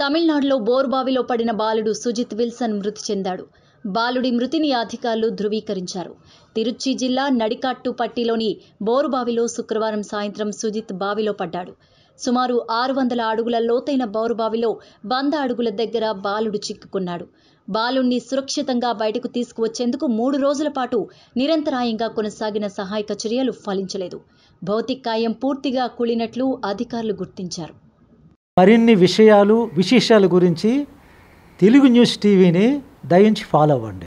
తమిళనాడులో బోరుబావిలో పడిన బాలుడు సుజిత్ విల్సన్ మృతి చెందాడు బాలుడి మృతిని అధికారులు ధృవీకరించారు తిరుచి జిల్లా నడికాట్టు పట్టిలోని బోరుబావిలో శుక్రవారం సాయంత్రం సుజిత్ బావిలో పడ్డాడు సుమారు ఆరు వందల అడుగుల లోతైన బోరుబావిలో వంద అడుగుల దగ్గర బాలుడు చిక్కుకున్నాడు బాలుణ్ణి సురక్షితంగా బయటకు తీసుకువచ్చేందుకు మూడు రోజుల పాటు నిరంతరాయంగా కొనసాగిన సహాయక చర్యలు ఫలించలేదు భౌతికాయం పూర్తిగా కూలినట్లు అధికారులు గుర్తించారు మరిన్ని విషయాలు విశేషాల గురించి తెలుగు న్యూస్ టీవీని దయించి ఫాలో అవ్వండి